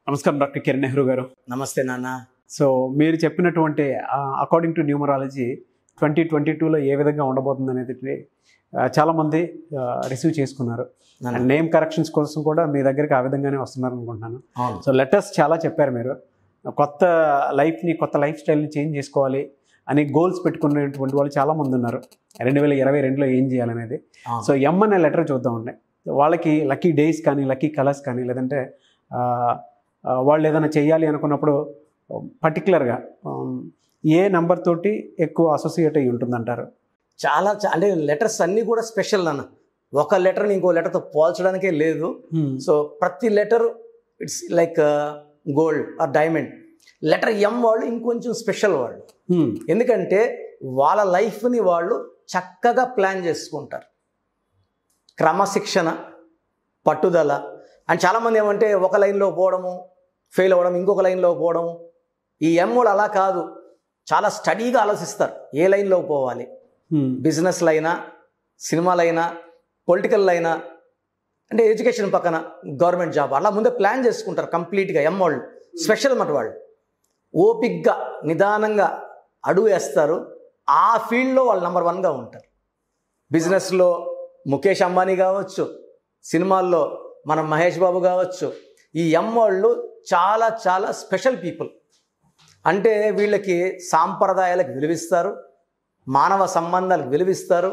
నమస్కారం డాక్టర్ కిరణ్ నెహ్రూ గారు నమస్తే నాన్న సో మీరు చెప్పినటువంటి according to numerology twenty twenty టూలో ఏ విధంగా ఉండబోతుంది అనేది ఆ, చాలామంది రిసీవ్ చేసుకున్నారు నాన్న నేమ్ కరెక్షన్స్ కోసం కూడా మీ దగ్గరికి ఆ విధంగానే వస్తున్నారు అనుకుంటున్నాను అవును సో లెటర్స్ చాలా చెప్పారు మీరు కొత్త లైఫ్ని కొత్త లైఫ్ స్టైల్ని చేంజ్ చేసుకోవాలి అని గోల్స్ పెట్టుకునేటువంటి వాళ్ళు చాలామంది ఉన్నారు రెండు వేల ఇరవై రెండులో ఏం చేయాలనేది అవును. సో ఎం అనే లెటర్ చూద్దామండి వాళ్ళకి లక్కీ డేస్ కానీ లక్కీ కలర్స్ కానీ లేదంటే ఆ, ఆ, వాళ్ళు ఏదైనా చేయాలి అనుకున్నప్పుడు పర్టికులర్గా ఏ నెంబర్ తోటి ఎక్కువ అసోసియేట్ అయ్యి ఉంటుందంటారు చాలా చా- అంటే లెటర్స్ అన్నీ కూడా స్పెషల్ నాన్న ఒక లెటర్ని ఇంకో లెటర్తో పోల్చడానికే లేదు సో ప్రతి letter it's like gold or diamond letter M వాళ్ళు ఇంకొంచెం స్పెషల్ వాళ్ళు Hmm. ఎందుకంటే వాళ్ళ లైఫ్ని వాళ్ళు చక్కగా ప్లాన్ చేసుకుంటారు క్రమశిక్షణ పట్టుదల అండ్ చాలామంది ఏమంటే ఒక లైన్లో పోవడము ఫెయిల్ అవ్వడం ఇంకొక లైన్లో పోవడము ఈ ఎం వాళ్ళు అలా కాదు చాలా స్టడీగా ఆలోచిస్తారు ఏ లైన్లో పోవాలి Hmm. బిజినెస్లో అయినా సినిమాలైనా పొలిటికల్ అయినా అంటే ఎడ్యుకేషన్ పక్కన గవర్నమెంట్ జాబ్ అలా ముందే ప్లాన్ చేసుకుంటారు కంప్లీట్గా ఎం వాళ్ళు స్పెషల్ అన్నమాట వాళ్ళు ఓపిక్గా నిదానంగా అడుగు వేస్తారు ఆ ఫీల్డ్లో వాళ్ళు నెంబర్ వన్గా ఉంటారు బిజినెస్లో ముఖేష్ అంబానీ కావచ్చు సినిమాల్లో మన మహేష్ బాబు కావచ్చు ఈ ఎం వాళ్ళు చాలా చాలా స్పెషల్ పీపుల్ అంటే వీళ్ళకి సాంప్రదాయాలకు విలువిస్తారు మానవ సంబంధాలకు విలువిస్తారు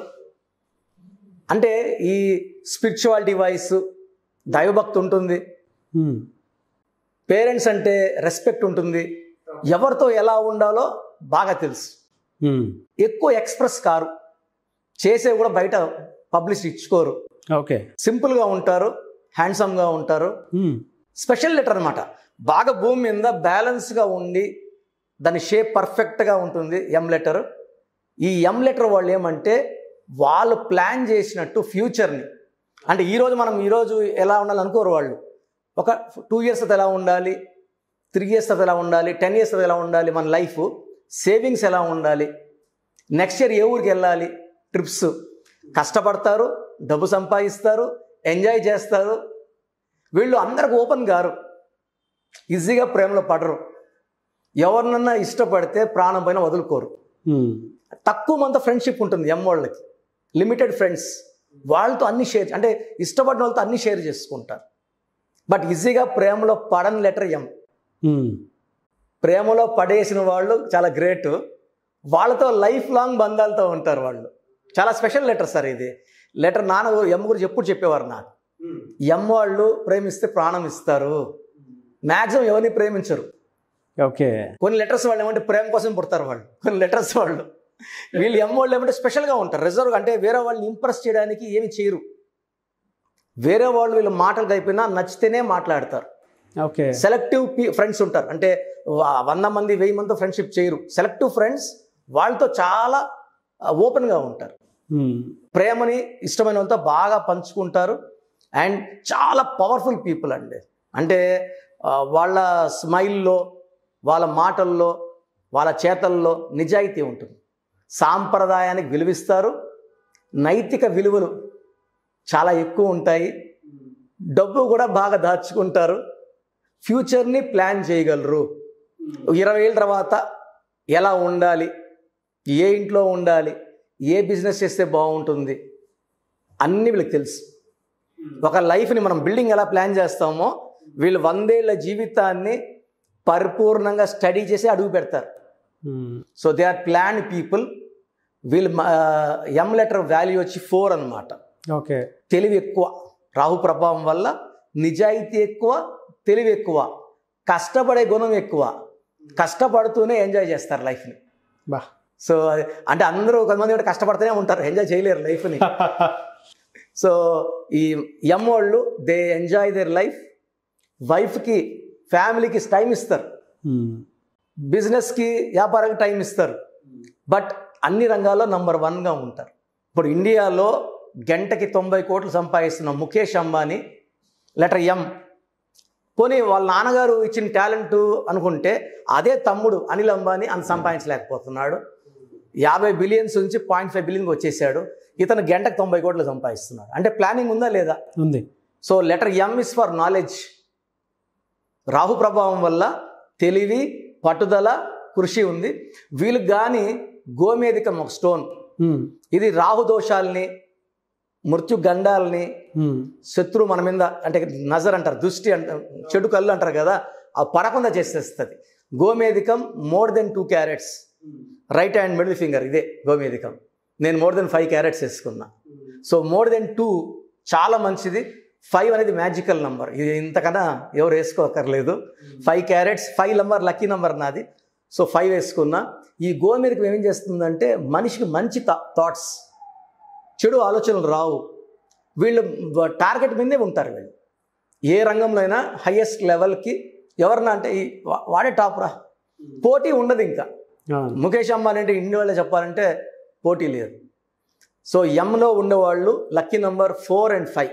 అంటే ఈ స్పిరిచువాలిటీ వాయిస్ దైవభక్తి ఉంటుంది Hmm. పేరెంట్స్ అంటే రెస్పెక్ట్ ఉంటుంది ఎవరితో ఎలా ఉండాలో బాగా తెలుసు Hmm. ఎక్కువ ఎక్స్ప్రెస్ కారు చేసే కూడా బయట పబ్లిసిటీ ఇచ్చుకోరు ఓకే సింపుల్గా ఉంటారు హ్యాండ్సమ్గా ఉంటారు Hmm. స్పెషల్ లెటర్ అనమాట బాగా భూమి మీద బ్యాలెన్స్గా ఉండి దాని షేప్ పర్ఫెక్ట్గా ఉంటుంది ఎం లెటర్ ఈ ఎం లెటర్ వాళ్ళు ఏమంటే వాళ్ళు ప్లాన్ చేసినట్టు ఫ్యూచర్ని అంటే ఈరోజు మనం ఈరోజు ఎలా ఉండాలి అనుకోరు వాళ్ళు ఒక టూ ఇయర్స్ తర్వాత ఎలా ఉండాలి త్రీ ఇయర్స్ తర్వాత ఎలా ఉండాలి టెన్ ఇయర్స్ తర్వాత ఎలా ఉండాలి మన లైఫ్ సేవింగ్స్ ఎలా ఉండాలి నెక్స్ట్ ఇయర్ ఏ ఊరికి వెళ్ళాలి ట్రిప్స్ కష్టపడతారు డబ్బు సంపాదిస్తారు ఎంజాయ్ చేస్తారు వీళ్ళు అందరికి ఓపెన్ గారు ఈజీగా ప్రేమలో పడరు ఎవరినన్నా ఇష్టపడితే ప్రాణం పైన వదులుకోరు Hmm. తక్కువ మంది ఫ్రెండ్షిప్ ఉంటుంది ఎం వాళ్ళకి లిమిటెడ్ ఫ్రెండ్స్ వాళ్ళతో అన్ని షేర్ అంటే ఇష్టపడిన వాళ్ళతో అన్ని షేర్ చేసుకుంటారు బట్ ఈజీగా ప్రేమలో పడని లెటర్ ఎం Hmm. ప్రేమలో పడేసిన వాళ్ళు చాలా గ్రేట్ వాళ్ళతో లైఫ్ లాంగ్ బంధాలతో ఉంటారు వాళ్ళు చాలా స్పెషల్ లెటర్ సార్ ఇది లెటర్ నాన్న ఎం గురించి ఎప్పుడు చెప్పేవారు నాకు ఎం వాళ్ళు ప్రేమిస్తే ప్రాణం ఇస్తారు మ్యాక్సిమం ఎవరిని ప్రేమించరు ఓకే కొన్ని లెటర్స్ వాళ్ళు ఏమంటే ప్రేమ కోసం పుడతారు వాళ్ళు కొన్ని లెటర్స్ వాళ్ళు వీళ్ళు ఎం వాళ్ళు ఏమంటే స్పెషల్గా ఉంటారు రిజర్వ్ అంటే వేరే వాళ్ళని ఇంప్రెస్ చేయడానికి ఏమి చేయరు వేరే వాళ్ళు వీళ్ళ మాటలు అయిపోయినా నచ్చితేనే మాట్లాడతారు ఓకే సెలెక్టివ్ ఫ్రెండ్స్ ఉంటారు అంటే వ- వంద మంది వెయ్యి మందితో ఫ్రెండ్షిప్ చేయరు సెలెక్టివ్ ఫ్రెండ్స్ వాళ్ళతో చాలా ఓపెన్గా ఉంటారు Hmm. ప్రేమని ఇష్టమైన వాళ్ళతో బాగా పంచుకుంటారు అండ్ చాలా పవర్ఫుల్ పీపుల్ అండి అంటే ఆ, వాళ్ళ స్మైల్లో వాళ్ళ మాటల్లో వాళ్ళ చేతల్లో నిజాయితీ ఉంటుంది సాంప్రదాయానికి విలువిస్తారు నైతిక విలువలు చాలా ఎక్కువ ఉంటాయి డబ్బు కూడా బాగా దాచుకుంటారు ఫ్యూచర్ని ప్లాన్ చేయగలరు ఇరవై ఏళ్ళ తర్వాత ఎలా ఉండాలి ఏ ఇంట్లో ఉండాలి ఏ బిజినెస్ చేస్తే బాగుంటుంది అన్నీ వీళ్ళకి తెలుసు ఒక లైఫ్ని మనం బిల్డింగ్ ఎలా ప్లాన్ చేస్తామో వీళ్ళు వందేళ్ల జీవితాన్ని పరిపూర్ణంగా స్టడీ చేసి అడుగు పెడతారు Hmm. So they are plan people వీళ్ళు ఎం లెటర్ వాల్యూ వచ్చి ఫోర్ అన్నమాట ఓకే తెలివి ఎక్కువ రాహు ప్రభావం వల్ల నిజాయితీ ఎక్కువ తెలివి ఎక్కువ కష్టపడే గుణం ఎక్కువ కష్టపడుతూనే ఎంజాయ్ చేస్తారు లైఫ్ని బా సో అది- అంటే అందరూ కొంతమంది కూడా కష్టపడుతూనే ఉంటారు ఎంజాయ్ చేయలేరు లైఫ్ని సో ఈ ఎం వాళ్ళు దే ఎంజాయ్ దేర్ లైఫ్ వైఫ్కి ఫ్యామిలీకి టైం ఇస్తారు Hmm. బిజినెస్కి వ్యాపారానికి టైం ఇస్తారు బట్ అన్ని రంగాల్లో నంబర్ వన్గా ఉంటారు ఇప్పుడు ఇండియాలో గంటకి తొంభై కోట్లు సంపాదిస్తున్న ముఖేష్ అంబానీ లెటర్ ఎం పోనీ వాళ్ళ నాన్నగారు ఇచ్చిన టాలెంట్ అనుకుంటే అదే తమ్ముడు అనిల్ అంబానీ అంత సంపాదించలేకపోతున్నాడు యాభై బిలియన్స్ నుంచి పాయింట్ ఫైవ్ బిలియన్కి వచ్చేసాడు ఇతను గంటకు తొంభై కోట్లు సంపాదిస్తున్నాడు అంటే ప్లానింగ్ ఉందా లేదా ఉంది so letter M is for knowledge Rahu ప్రభావం వల్ల తెలివి పట్టుదల కృషి ఉంది వీళ్ళకి కానీ గోమేధికం ఒక స్టోన్ ఉమ్, ఇది రాహు దోషాలని మృత్యు గండాలని ఉమ్, శత్రువు మన మీద అంటే నజర్ అంటారు దృష్టి అంటారు చెడు కళ్ళు అంటారు కదా ఆ పడకుండా చేసేస్తుంది గోమేధికం more than two carats right hand middle finger ఇదే గోమేధికం నేను మోర్ దెన్ ఫైవ్ క్యారెట్స్ వేసుకున్నా సో మోర్ దెన్ టూ చాలా మంచిది ఫైవ్ అనేది మ్యాజికల్ నంబర్ ఇది ఇంతకన్నా ఎవరు వేసుకోకర్లేదు five carats five number lucky number నాది సో ఫైవ్ వేసుకున్నా ఈ గోమేధికం ఏం చేస్తుందంటే మనిషికి మంచి థాట్స్ చెడు ఆలోచనలు రావు వీళ్ళు టార్గెట్ మీదే ఉంటారు వీళ్ళు ఏ రంగంలో అయినా హయ్యెస్ట్ లెవెల్కి ఎవరన్నా అంటే ఈ వా- వాడే టాప్ రా పోటీ ఉండదు ఇంకా అవును. ముఖేష్ అంబానీ అంటే ఇండియాలో చెప్పాలంటే పోటీ లేదు సో ఎంలో ఉండేవాళ్ళు lucky number four and five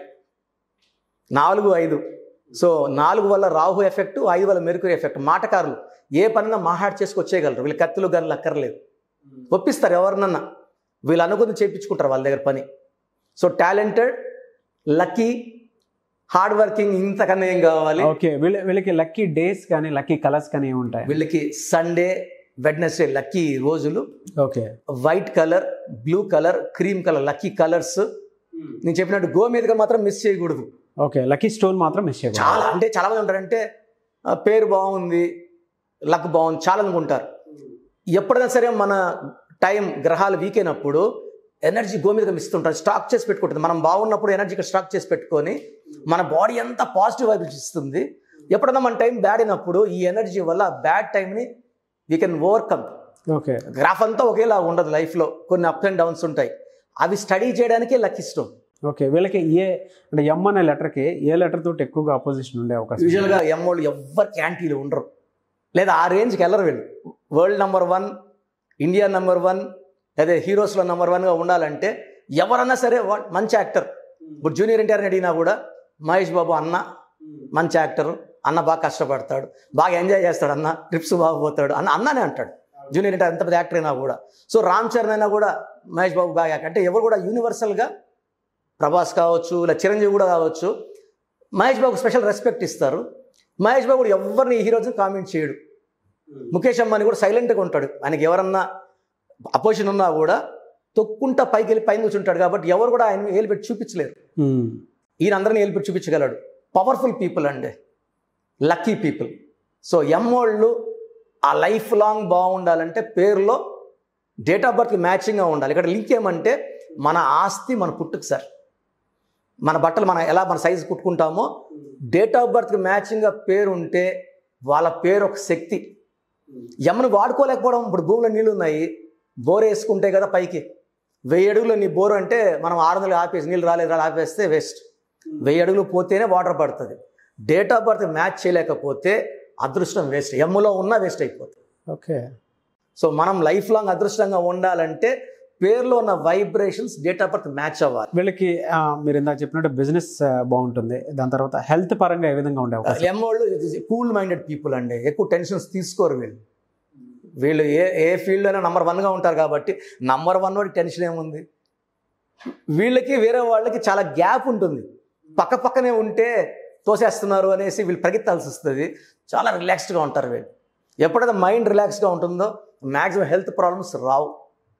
నాలుగు ఐదు సో నాలుగు వల్ల రాహు ఎఫెక్ట్ ఐదు వల్ల మెరుకురి ఎఫెక్ట్ మాటకారులు ఏ పనినా మాట్లాడి చేసుకొచ్చేయగలరు వీళ్ళు కత్తులు గన్నులు అక్కర్లేదు ఒప్పిస్తారు ఎవరినన్నా వీళ్ళు అనుకుంది చేయించుకుంటారు వాళ్ళ దగ్గర పని so talented lucky hard working ఇంతకన్నా ఏం కావాలి ఓకే వీళ్ళ వీళ్ళకి లక్కీ డేస్ కానీ లక్కీ కలర్స్ కానీ ఏముంటాయి వీళ్ళకి సండే వెడ్నెస్డే లక్కీ రోజులు okay white colour blue colour cream colour lucky colours నేను చెప్పినట్టు గోమేధిక మాత్రం మిస్ చేయకూడదు ఓకే లక్కీ స్టోన్ మాత్రం మిస్ చేయకూడదు చాలా అంటే చాలా మంది ఉంటారంటే ఆ, పేరు బాగుంది లక్ బాగుంది చాలా అనుకుంటారు ఎప్పుడైనా సరే మన టైం గ్రహాలు వీక్ అయినప్పుడు ఎనర్జీ గోమీదకం ఇస్తుంటారు స్టాక్ చేసి పెట్టుకుంటుంది మనం బాగున్నప్పుడు ఎనర్జీ ఇక్కడ స్టాక్ చేసి పెట్టుకొని మన బాడీ అంతా పాజిటివ్ వైబ్రేషన్ ఇస్తుంది ఎప్పుడైనా మన టైం బ్యాడ్ అయినప్పుడు ఈ ఎనర్జీ వల్ల బ్యాడ్ టైంని we can overcome okay graph అంతా ఒకేలా ఉండదు లైఫ్లో కొన్ని అప్ అండ్ డౌన్స్ ఉంటాయి అవి స్టడీ చేయడానికే లక్ ఇష్టం ఓకే వీళ్ళకి ఏ అంటే ఎం అనే లెటర్కి ఏ లెటర్ తోటి ఎక్కువగా అపోజిషన్ ఉండే అవకాశం ఉంది? యూజువల్గా ఎమ్మోళ్ళు ఎవ్వరికి యాంటీలు ఉండరు లేదా ఆ రేంజ్కి వెళ్ళరు వీళ్ళు world number one India number one లేదా హీరోస్లో నెంబర్ వన్గా ఉండాలంటే ఎవరన్నా సరే వా- మంచి యాక్టర్ ఇప్పుడు జూనియర్ ఎన్టీఆర్ని అడిగినా కూడా మహేష్ బాబు అన్న మంచి యాక్టర్ అన్న బాగా కష్టపడతాడు బాగా ఎంజాయ్ చేస్తాడు అన్న ట్రిప్స్ బాగా పోతాడు అన్న అన్ననే అంటాడు జూనియర్ ఎన్టీఆర్ ఎంత పెద్ద యాక్టర్ అయినా కూడా సో రామ్ చరణ్ అయినా కూడా మహేష్ బాబు బాగా యాక్టర్ అంటే ఎవరు కూడా యూనివర్సల్గా ప్రభాస్ కావచ్చు ఇలా చిరంజీవి కూడా కావచ్చు మహేష్ బాబు స్పెషల్ రెస్పెక్ట్ ఇస్తారు మహేష్ బాబు కూడా ఎవరిని ఈ హీరోస్ని కామెంట్ చేయడు ముఖేష్ అంబానీ కూడా సైలెంట్గా ఉంటాడు ఆయనకి ఎవరన్నా అపోజిషన్ ఉన్నా కూడా తొక్కుంటా పైకి వెళ్ళి పైన కూర్చుంటాడు కాబట్టి ఎవరు కూడా ఆయన ఏలు పెట్టి చూపించలేరు ఉమ్, ఈయన అందరిని ఏలు పెట్టి చూపించగలడు పవర్ఫుల్ పీపుల్ అండి లక్కీ పీపుల్ సో ఎమ్మోళ్ళు ఆ లైఫ్ లాంగ్ బాగుండాలంటే పేరులో డేట్ ఆఫ్ బర్త్కి మ్యాచింగ్గా ఉండాలి ఇక్కడ లింక్ ఏమంటే మన ఆస్తి మన పుట్టుకు సార్ మన బట్టలు మనం ఎలా మన సైజు కుట్టుకుంటామో డేట్ ఆఫ్ బర్త్కి మ్యాచింగ్గా పేరు ఉంటే వాళ్ళ పేరు ఒక శక్తి ఎమ్మను వాడుకోలేకపోవడం ఇప్పుడు భూమిలో నీళ్ళు ఉన్నాయి బోర్ వేసుకుంటే కదా పైకి వెయ్యి అడుగులో నీ బోరు అంటే మనం ఆరు వందలు ఆపేసి నీళ్ళు రాలేదు రాలేదు ఆపేస్తే వేస్ట్ వెయ్యి అడుగులు పోతేనే వాటర్ పడుతుంది డేట్ ఆఫ్ బర్త్ మ్యాచ్ చేయలేకపోతే అదృష్టం వేస్ట్ ఎమ్ములో ఉన్నా వేస్ట్ అయిపోతుంది ఓకే సో మనం లైఫ్ లాంగ్ అదృష్టంగా ఉండాలంటే పేరులో ఉన్న vibrations date of birth match అవ్వాలి వీళ్ళకి ఆ, మీరు ఇందాక చెప్పినట్టు బిజినెస్ బాగుంటుంది దాని తర్వాత హెల్త్ పరంగా ఏ విధంగా ఉండే అవకాశం ఎమ్మోళ్ళు కూల్ మైండెడ్ పీపుల్ అండి ఎక్కువ టెన్షన్స్ తీసుకోరు వీళ్ళు వీళ్ళు ఏ ఏ ఫీల్డ్ అయినా నంబర్ వన్గా ఉంటారు కాబట్టి నంబర్ వన్ వాడికి టెన్షన్ ఏముంది వీళ్ళకి వేరే వాళ్ళకి చాలా గ్యాప్ ఉంటుంది పక్క పక్కనే ఉంటే తోసేస్తున్నారు అనేసి వీళ్ళు పరిగెత్తాల్సి వస్తుంది చాలా రిలాక్స్డ్గా ఉంటారు వీళ్ళు ఎప్పుడైతే మైండ్ రిలాక్స్గా ఉంటుందో మ్యాక్సిమం హెల్త్ ప్రాబ్లమ్స్ రావు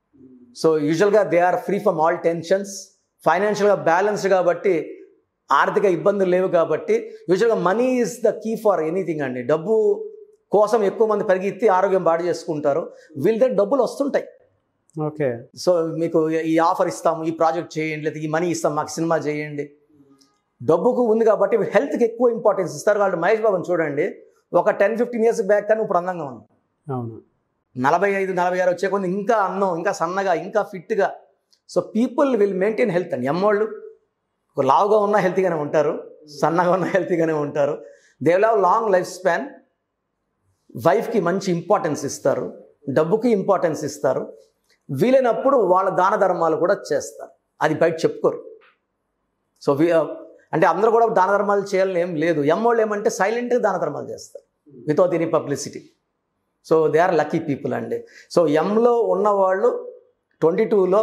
సో యూజువల్గా they are free from all tensions ఫైనాన్షియల్గా బ్యాలెన్స్డ్ కాబట్టి ఆర్థిక ఇబ్బందులు లేవు కాబట్టి యూజువల్గా money is the key for anything అండి డబ్బు కోసం ఎక్కువ మంది పరిగెత్తి ఆరోగ్యం బాడు చేసుకుంటారు వీళ్ళ దగ్గర డబ్బులు వస్తుంటాయి ఓకే సో మీకు ఈ ఆఫర్ ఇస్తాము ఈ ప్రాజెక్ట్ చేయండి లేదా ఈ మనీ ఇస్తాం మాకు సినిమా చేయండి డబ్బుకు ఉంది కాబట్టి హెల్త్కి ఎక్కువ ఇంపార్టెన్స్ ఇస్తారు కాబట్టి మహేష్ బాబుని చూడండి ఒక టెన్ ఫిఫ్టీన్ ఇయర్స్ బ్యాక్ కానీ ఇప్పుడు అందంగా ఉంది అవును నలభై ఐదు నలభై ఆరు వచ్చే కొంది ఇంకా అన్నం ఇంకా సన్నగా ఇంకా ఫిట్గా so people will maintain health అండి ఎమ్మోళ్ళు ఒక లావుగా ఉన్న హెల్తీగానే ఉంటారు సన్నగా ఉన్న హెల్తీగానే ఉంటారు they have long life span వైఫ్కి మంచి ఇంపార్టెన్స్ ఇస్తారు డబ్బుకి ఇంపార్టెన్స్ ఇస్తారు వీలైనప్పుడు వాళ్ళ దాన ధర్మాలు కూడా చేస్తారు అది బయట చెప్పుకోరు సో వి అంటే అందరూ కూడా దాన ధర్మాలు చేయాలని ఏం లేదు ఎమ్మోళ్ళు ఏమంటే సైలెంట్గా దాన ధర్మాలు చేస్తారు without any publicity so they are lucky people అండి సో ఎంలో ఉన్నవాళ్ళు ట్వంటీ టూలో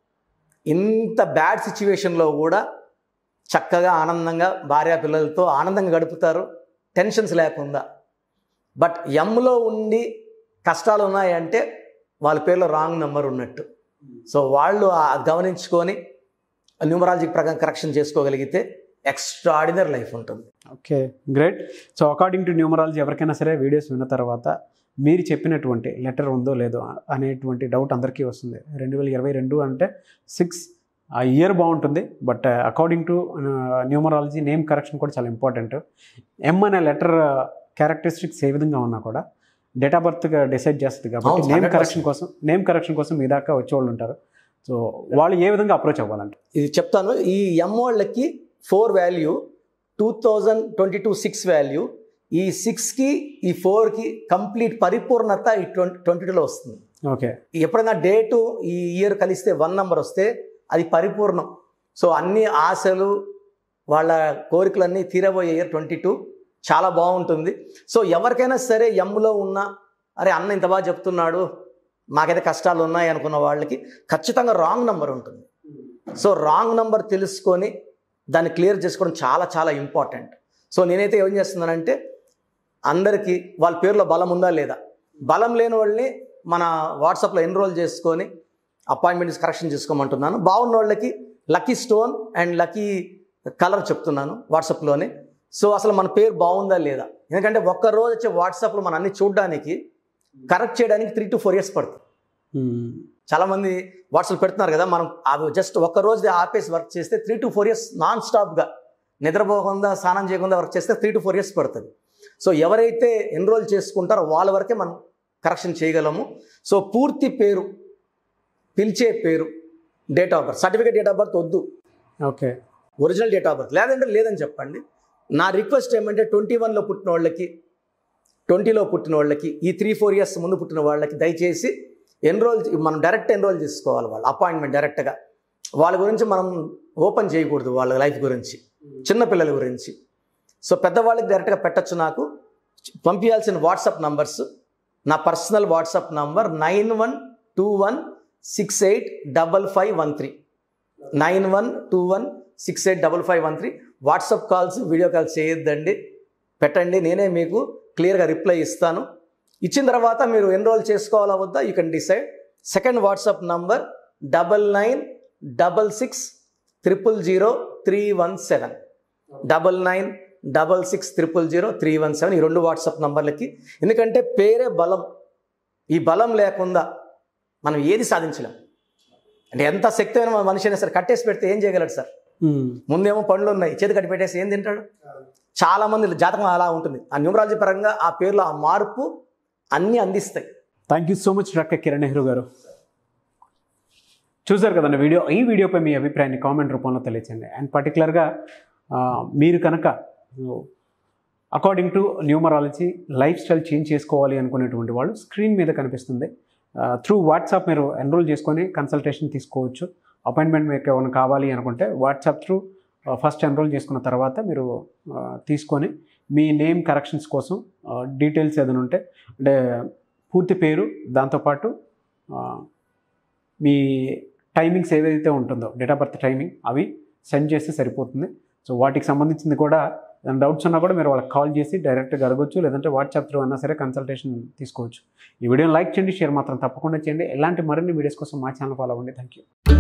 ఇంత బ్యాడ్ సిచ్యువేషన్లో కూడా చక్కగా ఆనందంగా భార్యా పిల్లలతో ఆనందంగా గడుపుతారు టెన్షన్స్ లేకుండా బట్ ఎమ్లో ఉండి కష్టాలు ఉన్నాయంటే వాళ్ళ పేర్లో రాంగ్ నెంబర్ ఉన్నట్టు సో వాళ్ళు ఆ గమనించుకొని న్యూమరాలజీ ప్రకారం కరెక్షన్ చేసుకోగలిగితే ఎక్స్ట్రాడినరీ లైఫ్ ఉంటుంది okay great so according to numerology ఎవరికైనా సరే వీడియోస్ విన్న తర్వాత మీరు చెప్పినటువంటి లెటర్ ఉందో లేదో అనేటువంటి డౌట్ అందరికీ వస్తుంది రెండు వేల ఇరవై రెండు అంటే సిక్స్ ఆ ఇయర్ బాగుంటుంది but according to numerology name correction కూడా చాలా ఇంపార్టెంట్ ఎం అనే లెటర్ క్యారెక్టరిస్టిక్స్ ఏ విధంగా ఉన్నా కూడా డేట్ ఆఫ్ బర్త్గా డిసైడ్ చేస్తుంది కాబట్టి అవును, నేమ్ 100%. కరెక్షన్ కోసం నేమ్ కరెక్షన్ కోసం మీ దాకా వచ్చేవాళ్ళు ఉంటారు సో వాళ్ళు ఏ విధంగా అప్రోచ్ అవ్వాలంటే ఇది చెప్తాను ఈ ఎం వాళ్ళకి four value two thousand twenty two six value ఈ సిక్స్కి ఈ ఫోర్కి కంప్లీట్ పరిపూర్ణత ఈ ట్వంటీ ట్వంటీ టూలో వస్తుంది ఓకే ఎప్పుడైనా డేటు ఈ ఇయర్ కలిస్తే వన్ నెంబర్ వస్తే అది పరిపూర్ణం సో అన్ని ఆశలు వాళ్ళ కోరికలన్నీ తీరబోయే ఇయర్ ట్వంటీ టూ చాలా బాగుంటుంది సో ఎవరికైనా సరే ఎమ్లో ఉన్న అరే అన్న ఇంత బాగా చెప్తున్నాడు మాకైతే కష్టాలు ఉన్నాయి అనుకున్న వాళ్ళకి ఖచ్చితంగా రాంగ్ నెంబర్ ఉంటుంది సో రాంగ్ నెంబర్ తెలుసుకొని దాన్ని క్లియర్ చేసుకోవడం చాలా చాలా ఇంపార్టెంట్ సో నేనైతే ఏం చేస్తున్నానంటే అందరికీ వాళ్ళ పేరులో బలం ఉందా లేదా బలం లేని వాళ్ళని మన వాట్సాప్లో ఎన్రోల్ చేసుకొని అపాయింట్మెంట్స్ కరెక్షన్ చేసుకోమంటున్నాను బాగున్న వాళ్ళకి lucky stone and lucky colour చెప్తున్నాను వాట్సాప్లోనే సో అసలు మన పేరు బాగుందా లేదా ఎందుకంటే ఒక్క రోజు వచ్చే వాట్సాప్లో మన అన్ని చూడడానికి కరెక్ట్ చేయడానికి త్రీ టు ఫోర్ ఇయర్స్ పడుతుంది చాలామంది వాట్సాప్ పెడుతున్నారు కదా మనం అవి జస్ట్ ఒక్క రోజు ఆపేసి వర్క్ చేస్తే three to four years non స్టాప్గా నిద్రపోకుండా స్నానం చేయకుండా వర్క్ చేస్తే త్రీ టు ఫోర్ ఇయర్స్ పడుతుంది సో ఎవరైతే ఎన్రోల్ చేసుకుంటారో వాళ్ళ వరకే మనం కరెక్షన్ చేయగలము సో పూర్తి పేరు పిలిచే పేరు date of birth certificate date of birth వద్దు okay original date of birth లేదంటే లేదని చెప్పండి నా రిక్వెస్ట్ ఏమంటే ట్వంటీ వన్లో పుట్టిన వాళ్ళకి ట్వంటీలో పుట్టిన వాళ్ళకి ఈ త్రీ ఫోర్ ఇయర్స్ ముందు పుట్టిన వాళ్ళకి దయచేసి ఎన్రోల్ మనం డైరెక్ట్ ఎన్రోల్ చేసుకోవాలి వాళ్ళు అపాయింట్మెంట్ డైరెక్ట్గా వాళ్ళ గురించి మనం ఓపెన్ చేయకూడదు వాళ్ళ లైఫ్ గురించి చిన్నపిల్లల గురించి సో పెద్దవాళ్ళకి డైరెక్ట్గా పెట్టచ్చు నాకు పంపించాల్సిన వాట్సాప్ నంబర్స్ నా personal WhatsApp number nine one two one six eight double five one three nine one two one six eight double five one three WhatsApp calls video calls చేయొద్దండి పెట్టండి నేనే మీకు క్లియర్గా రిప్లై ఇస్తాను ఇచ్చిన తర్వాత మీరు ఎన్రోల్ చేసుకోవాలా వద్దా you can decide second WhatsApp number double nine double six triple zero three one seven double nine double six triple zero three one seven ఈ రెండు వాట్సాప్ నంబర్లకి ఎందుకంటే పేరే బలం ఈ బలం లేకుండా మనం ఏది సాధించలేం అంటే ఎంత శక్తిమైన మనిషి అయినా సరే కట్టేసి పెడితే ఏం చేయగలడు సార్ ముందేమో పండ్లు ఉన్నాయి చేతి కట్టి పెట్టేసి ఏం తింటాడు చాలా మంది జాతకం అలా ఉంటుంది ఆ న్యూమరాలజీ పరంగా ఆ పేర్లో ఆ మార్పు అన్నీ అందిస్తాయి thank you so much doctor Kiran Nehru గారు చూసారు కదండి వీడియో ఈ వీడియోపై మీ అభిప్రాయాన్ని కామెంట్ రూపంలో తెలియచేయండి అండ్ పర్టికులర్గా మీరు కనుక according to numerology lifestyle change చేసుకోవాలి అనుకునేటువంటి వాళ్ళు స్క్రీన్ మీద కనిపిస్తుంది త్రూ వాట్సాప్ మీరు ఎన్రోల్ చేసుకొని కన్సల్టేషన్ తీసుకోవచ్చు అపాయింట్మెంట్ మీకు ఏమైనా కావాలి అనుకుంటే వాట్సాప్ త్రూ ఫస్ట్ ఎన్రోల్ చేసుకున్న తర్వాత మీరు ఆ, తీసుకొని మీ నేమ్ కరెక్షన్స్ కోసం డీటెయిల్స్ ఏదైనా ఉంటే అంటే పూర్తి పేరు దాంతోపాటు ఆ, మీ టైమింగ్స్ ఏదైతే ఉంటుందో డేట్ ఆఫ్ బర్త్ టైమింగ్ అవి సెండ్ చేస్తే సరిపోతుంది సో వాటికి సంబంధించింది కూడా ఏదైనా డౌట్స్ ఉన్నా కూడా మీరు వాళ్ళకి కాల్ చేసి డైరెక్ట్గా అడగొచ్చు లేదంటే వాట్సాప్ త్రూ అన్నా సరే కన్సల్టేషన్ తీసుకోవచ్చు ఈ వీడియోని లైక్ చేయండి షేర్ మాత్రం తప్పకుండా చేయండి ఎలాంటి మరిన్ని వీడియోస్ కోసం మా ఛానల్ ఫాలో అవ్వండి థ్యాంక్ యూ